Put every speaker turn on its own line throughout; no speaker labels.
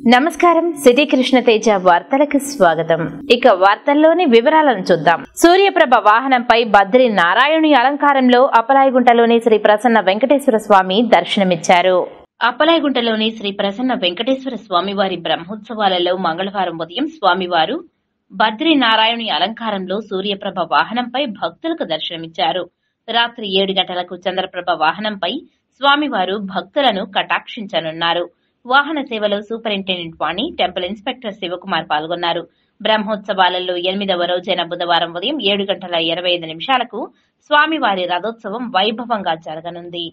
నమస్కారం సిటీ కృష్ణ తేజ వార్తలకు స్వాగతం ఇక వార్తల్లోని వివరాలను చూద్దాం సూర్యప్రభ వాహనంపై బద్రి నారాయణుని అలంకారంలో అపలాయగుంటలోని శ్రీ ప్రసన్న వెంకటేశ్వర స్వామి దర్శనమిచ్చారు అప్పలాయగుంటలోని శ్రీ ప్రసన్న వెంకటేశ్వర స్వామివారి బ్రహ్మోత్సవాలలో మంగళవారం ఉదయం స్వామివారు బద్రి నారాయణుని అలంకారంలో సూర్యప్రభ వాహనంపై భక్తులకు దర్శనమిచ్చారు రాత్రి ఏడు గంటలకు చంద్రప్రభ వాహనంపై స్వామివారు భక్తులను కటాక్షించనున్నారు వాహన సేవలో superintendent Vani temple inspector Shivakumar పాల్గొన్నారు బ్రహ్మోత్సవాలలో ఎనిమిదవ రోజైన బుధవారం ఉదయం ఏడు గంటల ఇరవై ఐదు నిమిషాలకు స్వామివారి రథోత్సవం వైభవంగా జరగనుంది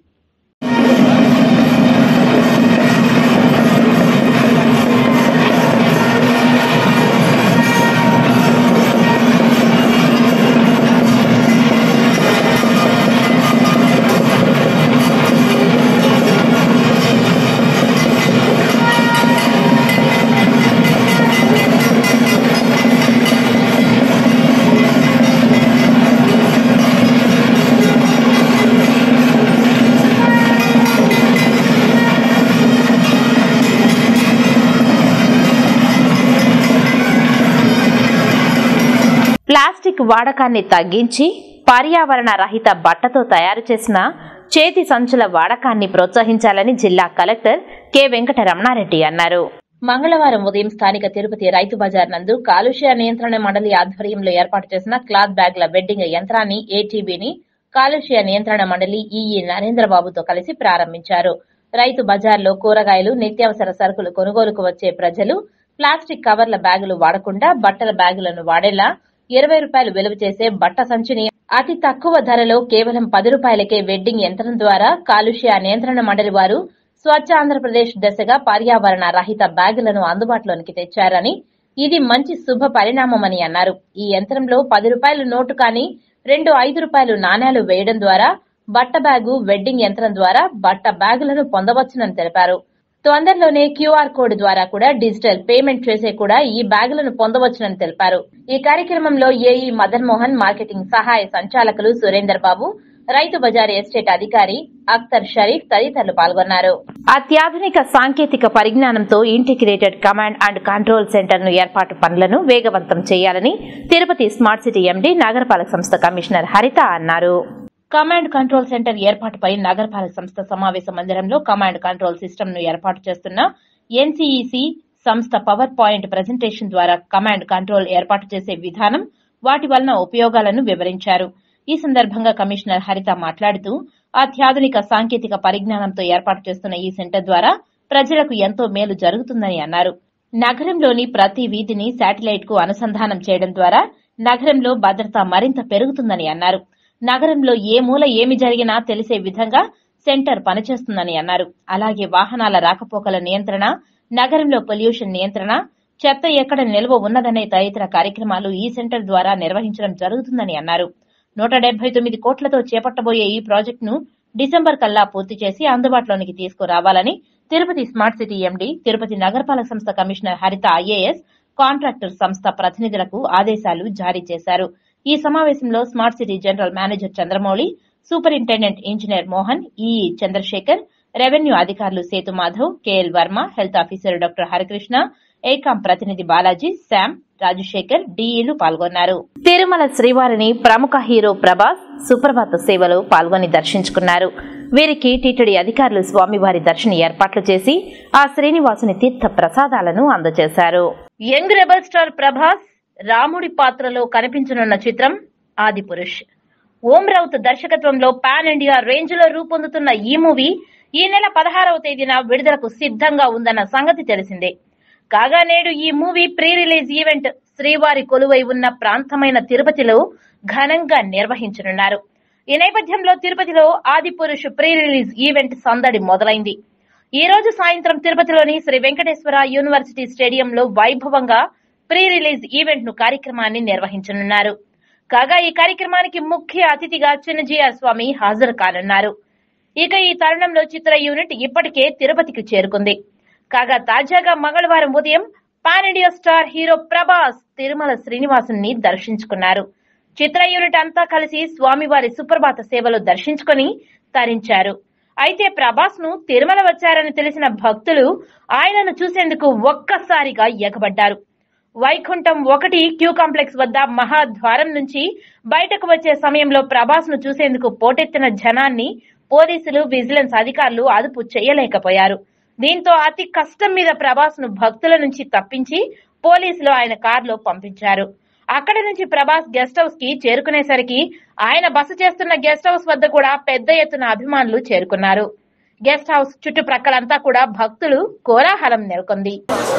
ప్లాస్టిక్ వాడకాన్ని తగ్గించి పర్యావరణ రహిత బట్టతో తయారు చేసిన చేతి సంచుల వాడకాన్ని ప్రోత్సహించాలని జిల్లా కలెక్టర్ కె వెంకట రమణారెడ్డి అన్నారు మంగళవారం ఉదయం స్థానిక తిరుపతి రైతు బజార్ నందు కాలుష్య నియంత్రణ మండలి ఆధ్వర్యంలో ఏర్పాటు చేసిన క్లాత్ బ్యాగ్ల వెడ్డింగ్ యంత్రాన్ని ఏటీబీని కాలుష్య నియంత్రణ మండలి ఈఈ నరేంద్రబాబుతో కలిసి ప్రారంభించారు రైతు బజార్లో కూరగాయలు నిత్యావసర సరుకులు కొనుగోలుకు వచ్చే ప్రజలు ప్లాస్టిక్ కవర్ల బ్యాగులు వాడకుండా బట్టల బ్యాగులను వాడేలా ఇరవై రూపాయలు విలువ చేసే బట్ట సంచిని అతి తక్కువ ధరలో కేవలం పది రూపాయలకే వెడ్డింగ్ యంత్రం ద్వారా కాలుష్య నియంత్రణ మండలి వారు స్వచ్ఛ ఆంధ్రప్రదేశ్ దశగా పర్యావరణ రహిత బ్యాగులను అందుబాటులోనికి తెచ్చారని ఇది మంచి శుభ పరిణామమని అన్నారు ఈ యంత్రంలో పది రూపాయల నోటు కానీ రెండు ఐదు రూపాయలు నాణేలు వేయడం ద్వారా బట్ట బ్యాగు వెడ్డింగ్ యంత్రం ద్వారా బట్ట బ్యాగులను పొందవచ్చునని తెలిపారు తొందరలోనే క్యూఆర్ కోడ్ ద్వారా కూడా డిజిటల్ పేమెంట్ చేసే కూడా ఈ బ్యాగులను పొందవచ్చునని తెలిపారు ఈ కార్యక్రమంలో ఏఈ మదన్ మోహన్ మార్కెటింగ్ సహాయ సంచాలకులు సురేందర్ బాబు రైతు బజార్ ఎస్టేట్ అధికారి అఖ్తర్ షరీఫ్ తదితరులు పాల్గొన్నారు అత్యాధునిక సాంకేతిక పరిజ్ఞానంతో integrated command and control centre ను ఏర్పాటు పనులను వేగవంతం చేయాలని తిరుపతి స్మార్ట్ సిటీ ఎండీ నగరపాలక సంస్థ కమిషనర్ హరిత అన్నారు కమాండ్ కంట్రోల్ సెంటర్ ఏర్పాటుపై నగరపాలక సంస్థ సమావేశ మందిరంలో కమాండ్ కంట్రోల్ సిస్టమ్ ను ఏర్పాటు చేస్తున్న ఎన్సీఈసీ సంస్థ పవర్ పాయింట్ ప్రజెంటేషన్ ద్వారా కమాండ్ కంట్రోల్ ఏర్పాటు చేసే విధానం వాటి వలన ఉపయోగాలను వివరించారు ఈ సందర్భంగా కమిషనర్ హరిత మాట్లాడుతూ అత్యాధునిక సాంకేతిక పరిజ్ఞానంతో ఏర్పాటు చేస్తున్న ఈ సెంటర్ ద్వారా ప్రజలకు ఎంతో మేలు జరుగుతుందని అన్నారు నగరంలోని ప్రతి వీధిని శాటిలైట్ కు అనుసంధానం చేయడం ద్వారా నగరంలో భద్రత మరింత పెరుగుతుందని అన్నారు నగరంలో ఏ మూల ఏమి జరిగినా తెలిసే విధంగా సెంటర్ పనిచేస్తుందని అన్నారు అలాగే వాహనాల రాకపోకల నియంత్రణ నగరంలో పొల్యూషన్ నియంత్రణ చెత్త ఎక్కడ నిల్వ ఉన్నదనే తదితర కార్యక్రమాలు ఈ సెంటర్ ద్వారా నిర్వహించడం జరుగుతుందని అన్నారు నూట డెబ్బై తొమ్మిది కోట్లతో చేపట్టబోయే ఈ ప్రాజెక్టును డిసెంబర్ కల్లా పూర్తి చేసి అందుబాటులోనికి తీసుకురావాలని Tirupati smart city MD Tirupati నగరపాలక సంస్థ కమిషనర్ హరిత ఐఏఎస్ కాంట్రాక్టర్ సంస్థ ప్రతినిధులకు ఆదేశాలు జారీ చేశారు ఈ సమావేశంలో smart city general manager Chandramouli superintendent engineer Mohan EE Chandrasekhar revenue అధికారులు Sethu Madhav KL Varma health officer doctor Harikrishna ఏకాం ప్రతినిధి బాలాజీ శామ్ రాజశేఖర్ డీఈలు పాల్గొన్నారు తిరుమల శ్రీవారిని ప్రముఖ హీరో ప్రభాస్ సుప్రభాత సేవలో పాల్గొని దర్శించుకున్నారు వీరికి టీటీడీ అధికారులు స్వామివారి దర్శన ఏర్పాట్లు చేసి ఆ శ్రీనివాసుని తీర్థ ప్రసాదాలను అందజేశారు యంగ్ రెబల్ స్టార్ ప్రభాస్ రాముడి పాత్రలో కనిపించనున్న చిత్రం ఆదిపురుష్ ఓం రౌత్ దర్శకత్వంలో పాన్ ఇండియా రేంజ్ లో రూపొందుతున్న ఈ మూవీ ఈ నెల పదహారవ తేదీన విడుదలకు సిద్ధంగా ఉందన్న సంగతి తెలిసిందే కాగా నేడు ఈ మూవీ ప్రీ రిలీజ్ ఈవెంట్ శ్రీవారి కొలువై ఉన్న ప్రాంతమైన తిరుపతిలో ఘనంగా నిర్వహించనున్నారు ఈ నేపథ్యంలో తిరుపతిలో ఆదిపురుష్ ప్రీ రిలీజ్ ఈవెంట్ సందడి మొదలైంది ఈ రోజు సాయంత్రం తిరుపతిలోని శ్రీ వెంకటేశ్వర యూనివర్సిటీ స్టేడియంలో వైభవంగా ప్రీ రిలీజ్ ఈవెంట్ ను కార్యక్రమాన్ని నిర్వహించనున్నారు కాగా ఈ కార్యక్రమానికి ముఖ్య అతిథిగా చిన్నజీఆర్ స్వామి హాజరు కానున్నారు ఇక ఈ తరుణంలో చిత్ర యూనిట్ ఇప్పటికే తిరుపతికి చేరుకుంది కాగా తాజాగా మంగళవారం ఉదయం pan India star hero Prabhas Tirumala శ్రీనివాసుని దర్శించుకున్నారు చిత్ర యూనిట్ అంతా కలిసి స్వామివారి సుప్రభాత సేవలు దర్శించుకుని తరించారు అయితే ప్రభాస్ ను తిరుమల వచ్చారని తెలిసిన భక్తులు ఆయనను చూసేందుకు ఒక్కసారిగా ఎగబడ్డారు వైకుంఠం ఒకటి క్యూ కాంప్లెక్స్ వద్ద మహాద్వారం నుంచి బయటకు వచ్చే సమయంలో ప్రభాస్ ను చూసేందుకు పోటెత్తిన జనాన్ని పోలీసులు విజిలెన్స్ అధికారులు అదుపు చేయలేకపోయారు దీంతో అతి కష్టం మీద ప్రభాస్ ను భక్తుల నుంచి తప్పించి పోలీసులు ఆయన కారులో పంపించారు అక్కడి నుంచి ప్రభాస్ గెస్ట్ హౌస్ కి చేరుకునేసరికి ఆయన బస చేస్తున్న గెస్ట్ హౌస్ వద్ద కూడా పెద్ద ఎత్తున అభిమానులు చేరుకున్నారు గెస్ట్ హౌస్ చుట్టుప్రక్కలంతా కూడా భక్తులు కోలాహలం నెలకొంది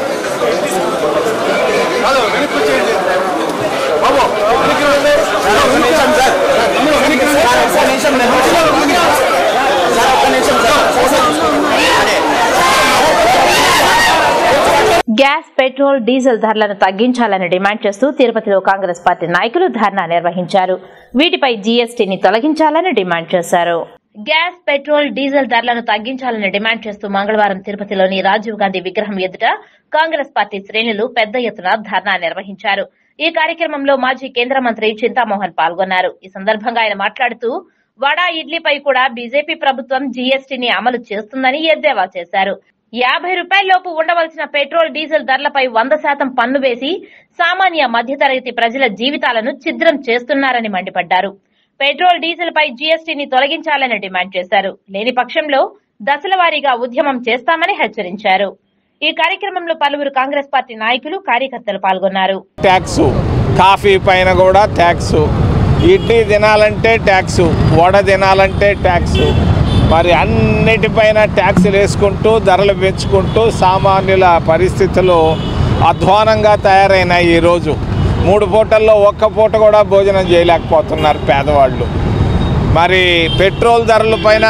గ్యాస్ పెట్రోల్ డీజిల్ ధరలను తగ్గించాలని డిమాండ్ చేస్తూ తిరుపతిలో కాంగ్రెస్ పార్టీ నాయకులు ధర్నా నిర్వహించారు వీటిపై జీఎస్టీని తొలగించాలని డిమాండ్ చేశారు గ్యాస్ పెట్రోల్ డీజిల్ ధరలను తగ్గించాలని డిమాండ్ చేస్తూ మంగళవారం తిరుపతిలోని రాజీవ్ గాంధీ విగ్రహం ఎదుట కాంగ్రెస్ పార్టీ శ్రేణులు పెద్ద ఎత్తున ధర్నా నిర్వహించారు ఈ కార్యక్రమంలో మాజీ కేంద్ర మంత్రి చింతామోహన్ పాల్గొన్నారు ఈ సందర్భంగా ఆయన మాట్లాడుతూ వడా ఇడ్లీపై కూడా బీజేపీ ప్రభుత్వం జీఎస్టీని అమలు చేస్తుందని ఎద్దేవా చేశారు యాభై రూపాయలలోపు ఉండవలసిన పెట్రోల్ డీజిల్ ధరలపై వంద శాతం పన్ను వేసి సామాన్య మధ్యతరగతి ప్రజల జీవితాలను ఛిద్రం చేస్తున్నారని మండిపడ్డారు పెట్రోల్ డీజిల్ పై జీఎస్టీని తొలగించాలని డిమాండ్ చేశారు లేని పక్షంలో దశల వారీగా ఉద్యమం చేస్తామని హెచ్చరించారు ఈ కార్యక్రమంలో పలువురు కాంగ్రెస్ పార్టీ నాయకులు కార్యకర్తలు పాల్గొన్నారు
ట్యాక్స్ కాఫీ పైన కూడా ట్యాక్స్ ఇడ్లీ తినాలంటే ట్యాక్స్ వడ తినాలంటే ట్యాక్స్ మరి అన్నిటిపైన ట్యాక్సులు వేసుకుంటూ ధరలు పెంచుకుంటూ సామాన్యుల పరిస్థితులు అధ్వానంగా తయారైనాయి ఈరోజు మూడు పూటల్లో ఒక్క పూట కూడా భోజనం చేయలేకపోతున్నారు పేదవాళ్ళు మరి పెట్రోల్ ధరల పైన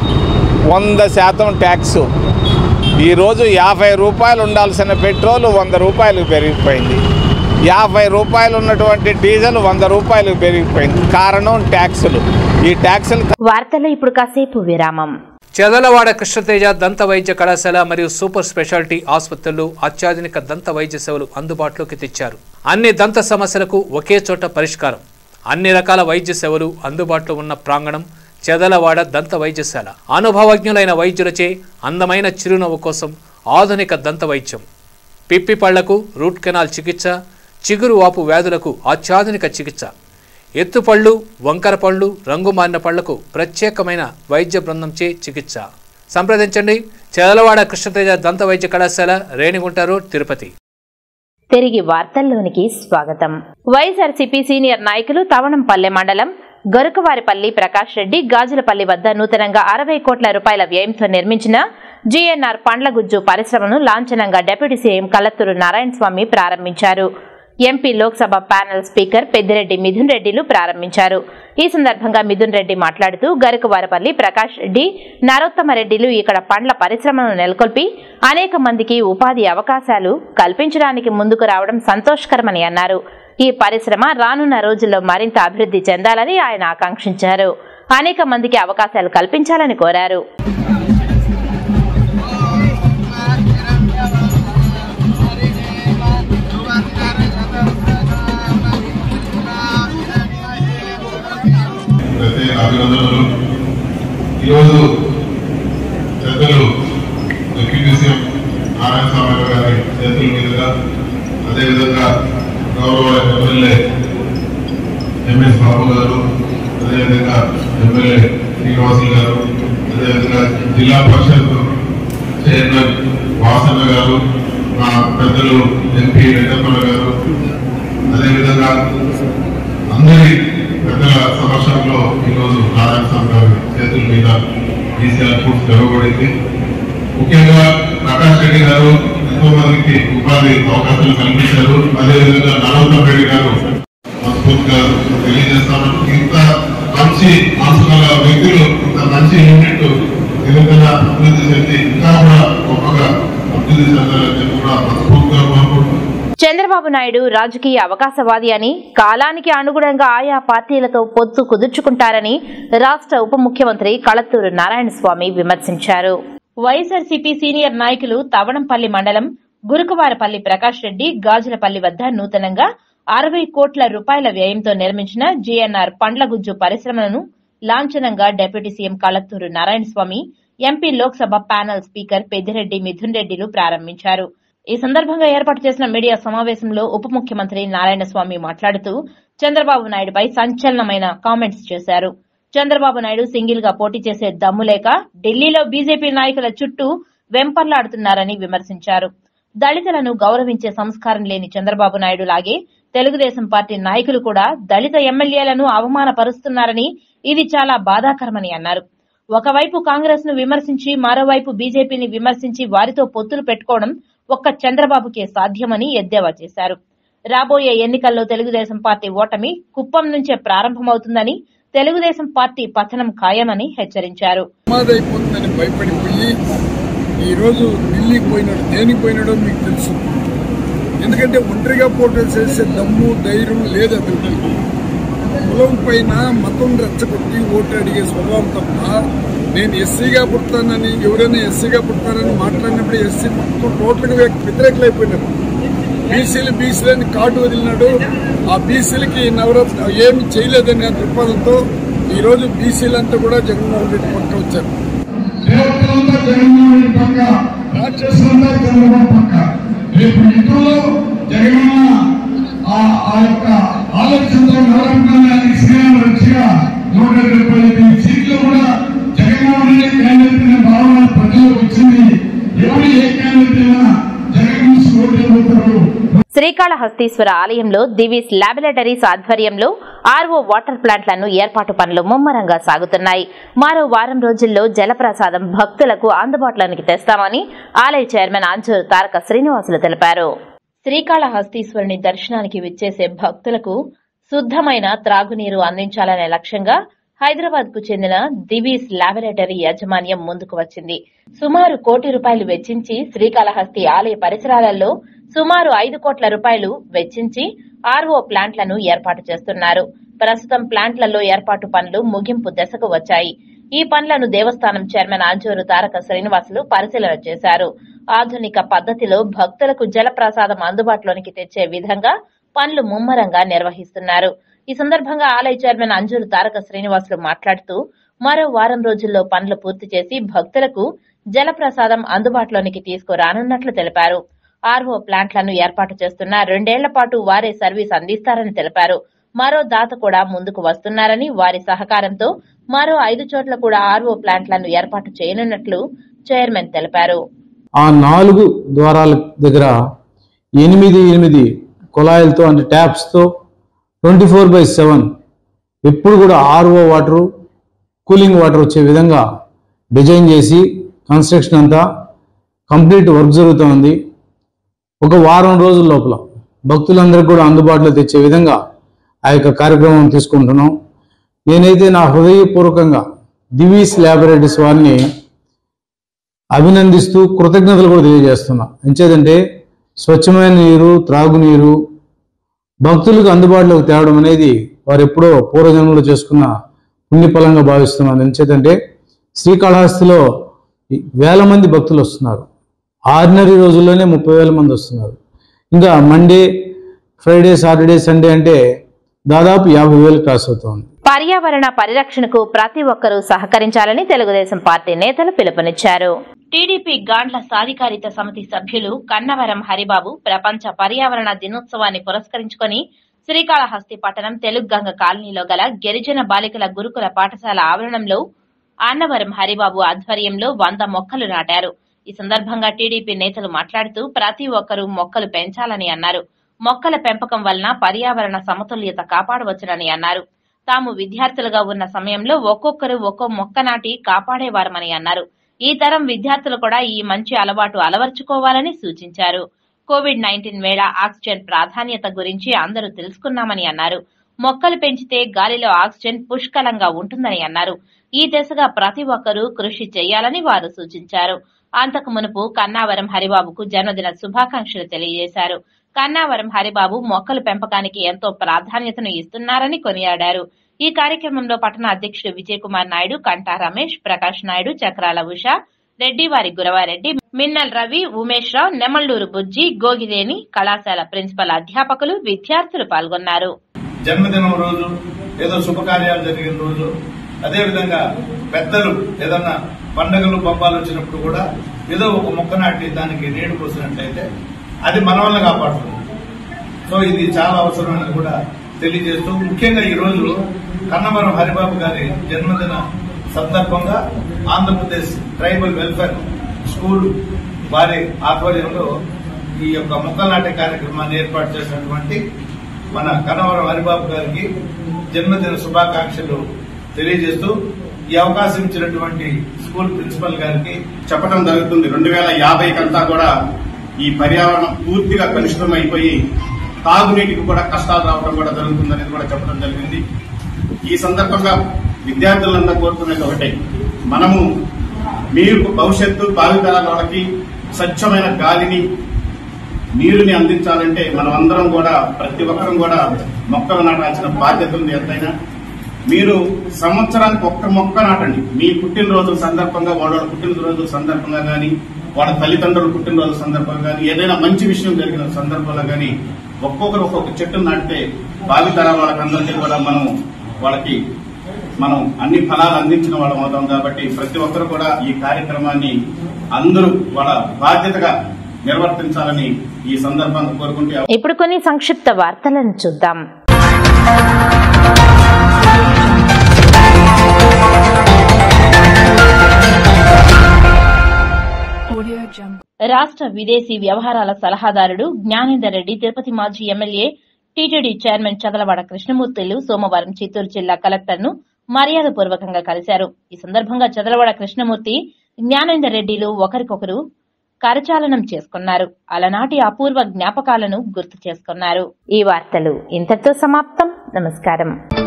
వంద శాతం ట్యాక్సు ఈరోజు యాభై రూపాయలు ఉండాల్సిన పెట్రోల్ వంద రూపాయలకు పెరిగిపోయింది యాభై రూపాయలు ఉన్నటువంటి డీజిల్ వంద రూపాయలకు పెరిగిపోయింది కారణం ట్యాక్సులు ఈ ట్యాక్సులు
వార్తల్లో ఇప్పుడు కాసేపు విరామం
చెదలవాడ కృష్ణతేజ దంత వైద్య కళాశాల మరియు సూపర్ స్పెషాలిటీ ఆసుపత్రులు అత్యాధునిక దంత వైద్య సేవలు అందుబాటులోకి తెచ్చారు అన్ని దంత సమస్యలకు ఒకే చోట పరిష్కారం అన్ని రకాల వైద్య సేవలు అందుబాటులో ఉన్న ప్రాంగణం చెదలవాడ దంత వైద్యశాల అనుభవజ్ఞులైన వైద్యులచే అందమైన చిరునవ్వు కోసం ఆధునిక దంత వైద్యం పిప్పి పళ్లకు రూట్ కెనాల్ చికిత్స చిగురు వాపు వ్యాధులకు అత్యాధునిక చికిత్స ఎత్తుపళ్ళు వంకర పళ్ళు రంగు మారిన పళ్లకు ప్రత్యేకమైన వైద్య బృందంచే చికిత్స సంప్రదించండి చెదలవాడ కృష్ణతేజ దంత వైద్య కళాశాల రేణిగుంట రోడ్ తిరుపతి
తిరిగి వార్తల్లోనికి స్వాగతం వైఎస్ఆర్సీపీ సీనియర్ నాయకులు తవణంపల్లె మండలం గరుకవారిపల్లి ప్రకాష్ రెడ్డి గాజులపల్లి వద్ద నూతనంగా అరవై కోట్ల రూపాయల వ్యయంతో నిర్మించిన జీఎన్ఆర్ పండ్లగుజ్జు పరిశ్రమను లాంఛనంగా డిప్యూటీ సీఎం కలత్తూరు నారాయణ స్వామి ప్రారంభించారు MP Lok Sabha panel speaker Peddireddy Mithun రెడ్డిలు ప్రారంభించారు ఈ సందర్భంగా మిథున్ రెడ్డి మాట్లాడుతూ గరుకవారపల్లి ప్రకాష్ రెడ్డి నరోత్తమ రెడ్డిలు ఇక్కడ పండ్ల పరిశ్రమను నెలకొల్పి అనేక మందికి ఉపాధి అవకాశాలు కల్పించడానికి ముందుకు రావడం సంతోషకరమని అన్నారు ఈ పరిశ్రమ రానున్న రోజుల్లో మరింత అభివృద్ధి చెందాలని ఆయన ఆకాంక్షించారు అనేక మందికి అవకాశాలు కల్పించాలని కోరారు
ప్రత్యేక అభినందనలు ఈరోజు పెద్దలు డిప్యూటీ సీఎం నారాయణ స్వామి గారి చేతుల మీదుగా అదేవిధంగా గౌరవ ఎమ్మెల్యే ఎంఎస్ బాబు గారు అదేవిధంగా ఎమ్మెల్యే శ్రీనివాసులు గారు అదేవిధంగా జిల్లా పరిషత్ చైర్మన్ వాసన్న గారు మా పెద్దలు ఎంపీ రెడ్డప్పల గారు అదేవిధంగా అందరి పెద్దల సమక్షంలో ఈరోజు నారాయణ స్వామి గారి చేతుల మీద ఈసీఆర్ ఫుడ్స్ జరగబడింది ముఖ్యంగా ప్రకాష్ రెడ్డి గారు ఎంతో మందికి ఉపాధి అవకాశాలు కల్పించారు అదేవిధంగా నరోత్తం రెడ్డి గారు మనస్ఫూర్తిగా తెలియజేస్తాను ఇంత మంచి మనసు గల వ్యక్తులు ఇంత మంచి యూనిట్ నిరంతర అభివృద్ధి చెంది ఇంకా కూడా గొప్పగా అభివృద్ధి చెందాలని చెప్పి కూడా మనస్ఫూర్తిగా కోరుకుంటున్నాను
చంద్రబాబు నాయుడు రాజకీయ అవకాశవాది అని కాలానికి అనుగుణంగా ఆయా పార్టీలతో పొత్తు కుదుర్చుకుంటారని రాష్ట్ర ఉప ముఖ్యమంత్రి కళత్తూరు నారాయణ స్వామి విమర్శించారు వైఎస్ఆర్సీపీ సీనియర్ నాయకులు తవణంపల్లి మండలం గురుకువారపల్లి ప్రకాష్ రెడ్డి గాజులపల్లి వద్ద నూతనంగా అరవై కోట్ల రూపాయల వ్యయంతో నిర్మించిన జీఎన్ఆర్ పండ్లగుజ్జు పరిశ్రమను లాంఛనంగా deputy CM Kalathur Narayana Swamy MP Lok Sabha panel speaker Peddireddy Mithun రెడ్డిలు ప్రారంభించారు ఈ సందర్భంగా ఏర్పాటు చేసిన మీడియా సమావేశంలో ఉప ముఖ్యమంత్రి నారాయణ స్వామి మాట్లాడుతూ చంద్రబాబు నాయుడుపై సంచలనమైన కామెంట్స్ చేశారు చంద్రబాబు నాయుడు సింగిల్ గా పోటీ చేసే దమ్ము లేక ఢిల్లీలో బీజేపీ నాయకుల చుట్టూ వెంపర్లాడుతున్నారని విమర్శించారు దళితులను గౌరవించే సంస్కారం లేని చంద్రబాబు నాయుడు లాగే తెలుగుదేశం పార్టీ నాయకులు కూడా దళిత ఎమ్మెల్యేలను అవమానపరుస్తున్నారని ఇది చాలా బాధాకరమని అన్నారు ఒకవైపు కాంగ్రెస్ ను విమర్శించి మరోవైపు బీజేపీని విమర్శించి వారితో పొత్తులు పెట్టుకోవడం ఒక్క చంద్రబాబుకే సాధ్యమని ఎద్దేవా చేశారు రాబోయే ఎన్నికల్లో తెలుగుదేశం పార్టీ ఓటమి కుప్పం నుంచే ప్రారంభమవుతుందని తెలుగుదేశం పార్టీ పతనం ఖాయమని హెచ్చరించారు
ప్రమాదైపోతుందని భయపడిపోయి ఈరోజు ఢిల్లీకి పోయినాడు దేనికి పోయినాడో మీకు తెలుసు ఎందుకంటే ఒంటరిగా పోటీ చేసే దమ్ము ధైర్యం లేదు అతనికి కులం పైన మతం రెచ్చగొట్టి ఓటు అడిగే స్వభావం తప్ప నేను ఎస్సీగా పుడతానని ఎవరైనా ఎస్సీగా పుడతానని మాట్లాడినప్పుడు ఎస్సీ మొత్తం టోటల్గా వ్యతిరేకలైపోయినారు బీసీలు బీసీలని కాటు వదిలినాడు ఆ బీసీలకి నవరత్న ఏమి చేయలేదనే దృక్పథంతో ఈరోజు బీసీలంతా కూడా జగన్మోహన్ రెడ్డి పక్క వచ్చారు
దేవతలంతా జగన్మోహన్ రెడ్డి పక్క రాక్షసులంతా చంద్రబాబు పక్క రేపు యుద్ధంలో జగనన్న ఆ ఆ యొక్క ఆలోచనతో నవరంగాన్ని శ్రీరామ రక్షగా నూట డెబ్బై ఐదు సీట్లు కూడా జగన్మోహన్ రెడ్డి క్యాండిడేట్ అనే భావన ప్రజలకు వచ్చింది ఎవరు ఏ క్యాండిడేట్ అయినా జగన్ నుంచి ఓట్లు
శ్రీకాళహస్తీశ్వర ఆలయంలో దివీస్ ల్యాబొరేటరీస్ ఆధ్వర్యంలో ఆర్ఓ వాటర్ ప్లాంట్లను ఏర్పాటు పనులు ముమ్మరంగా సాగుతున్నాయి మరో వారం రోజుల్లో జలప్రసాదం భక్తులకు అందుబాటులోనికి తెస్తామని ఆలయ చైర్మన్ అంజూరు తారక శ్రీనివాసులు తెలిపారు శ్రీకాళహస్తీశ్వరుని దర్శనానికి విచ్చేసే భక్తులకు శుద్ధమైన త్రాగునీరు అందించాలనే లక్ష్యంగా హైదరాబాద్ కు చెందిన దివీస్ ల్యాబొరేటరీ యాజమాన్యం ముందుకు వచ్చింది సుమారు కోటి రూపాయలు వెచ్చించి శ్రీకాళహస్తి ఆలయ పరిసరాలలో సుమారు ఐదు కోట్ల రూపాయలు వెచ్చించి ఆర్ఓ ప్లాంట్లను ఏర్పాటు చేస్తున్నారు ప్రస్తుతం ప్లాంట్లలో ఏర్పాటు పనులు ముగింపు దశకు వచ్చాయి ఈ పనులను దేవస్థానం చైర్మన్ ఆంజూరు తారక శ్రీనివాసులు పరిశీలన చేశారు ఆధునిక పద్దతిలో భక్తులకు జలప్రసాదం అందుబాటులోనికి తెచ్చే విధంగా పనులు ముమ్మరంగా నిర్వహిస్తున్నారు ఈ సందర్భంగా ఆలయ చైర్మన్ అంజూరు తారక శ్రీనివాసులు మాట్లాడుతూ మరో వారం రోజుల్లో పనులు పూర్తి చేసి భక్తులకు జలప్రసాదం అందుబాటులోనికి తీసుకురానున్నట్లు తెలిపారు ఆర్ఓ ప్లాంట్లను ఏర్పాటు చేస్తున్న రెండేళ్ల పాటు వారే సర్వీస్ అందిస్తారని తెలిపారు మరో దాత కూడా ముందుకు వస్తున్నారని వారి సహకారంతో మరో ఐదు చోట్ల కూడా ఆర్ఓ ప్లాంట్లను ఏర్పాటు చేయనున్నట్లు చైర్మన్ తెలిపారు
ఆ నాలుగు ద్వారాల దగ్గర ఎనిమిది ఎనిమిది కుళాయిలతో అంటే ట్యాప్స్తో ట్వంటీ ఫోర్ బై సెవెన్ ఎప్పుడు కూడా ఆర్ఓ వాటరు కూలింగ్ వాటర్ వచ్చే విధంగా డిజైన్ చేసి కన్స్ట్రక్షన్ అంతా కంప్లీట్ వర్క్ జరుగుతోంది ఒక వారం రోజుల లోపల భక్తులందరికీ కూడా అందుబాటులో తెచ్చే విధంగా ఆ యొక్క కార్యక్రమం తీసుకుంటున్నాం నేనైతే నా హృదయపూర్వకంగా దివీస్ ల్యాబొరేటరీస్ వారిని అభినందిస్తూ కృతజ్ఞతలు కూడా తెలియజేస్తున్నా ఎంచేదంటే స్వచ్ఛమైన నీరు త్రాగునీరు భక్తులకు అందుబాటులోకి తేవడం అనేది వారు ఎప్పుడో పూర్వజన్మలో చేసుకున్న పుణ్యఫలంగా భావిస్తున్నాను ఎంచేదంటే శ్రీకాళహస్తిలో వేల మంది భక్తులు వస్తున్నారు ఆర్డినరీ రోజుల్లోనే ముప్పై వేల మంది వస్తున్నారు ఇంకా మండే ఫ్రైడే సాటర్డే సండే అంటే దాదాపు యాభై వేలు క్రాస్ అవుతోంది
పర్యావరణ పరిరక్షణకు ప్రతి ఒక్కరూ సహకరించాలని తెలుగుదేశం పార్టీ నేతలు పిలుపునిచ్చారు టీడీపీ గాండ్ల సాధికారిత సమితి సభ్యులు కన్నవరం హరిబాబు ప్రపంచ పర్యావరణ దినోత్సవాన్ని పురస్కరించుకొని శ్రీకాళహస్తి పట్టణం తెలుగుగంగ కాలనీలో గల గిరిజన బాలికల గురుకుల పాఠశాల ఆవరణంలో అన్నవరం హరిబాబు ఆధ్వర్యంలో వంద మొక్కలు నాటారు ఈ సందర్భంగా టీడీపీ నేతలు మాట్లాడుతూ ప్రతి ఒక్కరూ మొక్కలు పెంచాలని అన్నారు మొక్కల పెంపకం వలన పర్యావరణ సమతుల్యత కాపాడవచ్చునని అన్నారు తాము విద్యార్థులుగా ఉన్న సమయంలో ఒక్కొక్కరు ఒక్కో మొక్క నాటి కాపాడేవారమని అన్నారు ఈ తరం విద్యార్థులు కూడా ఈ మంచి అలవాటు అలవర్చుకోవాలని సూచించారు కోవిడ్ నైన్టీన్ వేళ ఆక్సిజన్ ప్రాధాన్యత గురించి అందరూ తెలుసుకున్నామని అన్నారు మొక్కలు పెంచితే గాలిలో ఆక్సిజన్ పుష్కలంగా ఉంటుందని అన్నారు ఈ దిశగా ప్రతి ఒక్కరూ కృషి చేయాలని వారు సూచించారు అంతకు మునుపు కన్నావరం హరిబాబుకు జన్మదిన శుభాకాంక్షలు తెలియజేశారు కన్నావరం హరిబాబు మొక్కల పెంపకానికి ఎంతో ప్రాధాన్యతను ఇస్తున్నారని కొనియాడారు ఈ కార్యక్రమంలో పట్టణ అధ్యక్షుడు విజయ్ కుమార్ నాయుడు కంటా రమేష్ ప్రకాష్ నాయుడు చక్రాల ఉష రెడ్డివారి గురవారెడ్డి మిన్నల్ రవి ఉమేష్ రావు నెమళ్లూరు బుజ్జి గోగిదేని కళాశాల ప్రిన్సిపల్ అధ్యాపకులు విద్యార్థులు పాల్గొన్నారు
జన్మదినం రోజు ఏదో శుభకార్యాలు జరిగిన రోజు అదేవిధంగా పెద్దలు ఏదన్నా పండుగలు పబ్బాలు వచ్చినప్పుడు కూడా ఏదో ఒక మొక్క నాటి దానికి నీళ్లు పోసినట్లయితే అది మన వల్ల కాపాడుతుంది సో ఇది చాలా అవసరమని కూడా తెలియజేస్తూ ముఖ్యంగా ఈ రోజు కన్నవరం హరిబాబు గారి జన్మదిన సందర్భంగా ఆంధ్రప్రదేశ్ ట్రైబల్ వెల్ఫేర్ స్కూల్ వారి ఆధ్వర్యంలో ఈ యొక్క మొక్కలు నాటే కార్యక్రమాన్ని ఏర్పాటు చేసినటువంటి మన కన్నవరం హరిబాబు గారికి జన్మదిన శుభాకాంక్షలు తెలియజేస్తూ ఈ అవకాశం ఇచ్చినటువంటి స్కూల్ ప్రిన్సిపల్ గారికి
చెప్పడం జరుగుతుంది రెండు వేల యాభై కంతా కూడా ఈ పర్యావరణం పూర్తిగా కలుషితం అయిపోయి తాగునీటికి కూడా కష్టాలు రావడం కూడా జరుగుతుందనేది కూడా చెప్పడం జరిగింది ఈ సందర్భంగా విద్యార్థులంతా కోరుకునేది ఒకటే మనము మీరు భవిష్యత్తు భావితరాల వాళ్ళకి స్వచ్ఛమైన గాలిని నీరుని అందించాలంటే మనం అందరం కూడా ప్రతి ఒక్కరం కూడా మొక్కలు నాటాల్సిన బాధ్యత ఉంది ఎంతైనా మీరు సంవత్సరానికి ఒక్క మొక్క నాటండి మీ పుట్టినరోజు సందర్భంగా వాళ్ళ పుట్టినరోజు సందర్భంగా కానీ వాళ్ళ తల్లిదండ్రుల పుట్టినరోజు సందర్భంగా కానీ ఏదైనా మంచి విషయం జరిగిన సందర్భంలో కానీ ఒక్కొక్కరు ఒక్కొక్క చెట్టు నాటితే భావితరాల వాళ్ళకందరికీ కూడా మనం వాళ్ళకి మనం అన్ని ఫలాలు అందించిన వాళ్ళం అవుతాం కాబట్టి ప్రతి ఒక్కరు కూడా ఈ కార్యక్రమాన్ని అందరూ వాళ్ళ బాధ్యతగా నిర్వర్తించాలని ఈ సందర్భంగా కోరుకుంటే
ఇప్పుడు కొన్ని సంక్షిప్త వార్తలను చూద్దాం రాష్ట్ర విదేశీ వ్యవహారాల సలహాదారుడు జ్ఞానేందర్ రెడ్డి తిరుపతి మాజీ ఎమ్మెల్యే టీటీడీ చైర్మన్ చదలవాడ కృష్ణమూర్తిలు సోమవారం చిత్తూరు జిల్లా కలెక్టర్ ను మర్యాదపూర్వకంగా కలిశారు ఈ సందర్భంగా చదలవాడ కృష్ణమూర్తి జ్ఞానేందర్ రెడ్డిలు ఒకరికొకరు కరచాలనం చేసుకున్నారు అలనాటి అపూర్వ జ్ఞాపకాలను గుర్తు చేసుకున్నారు ఈ వార్తలు ఇంతటితో సమాప్తం నమస్కారం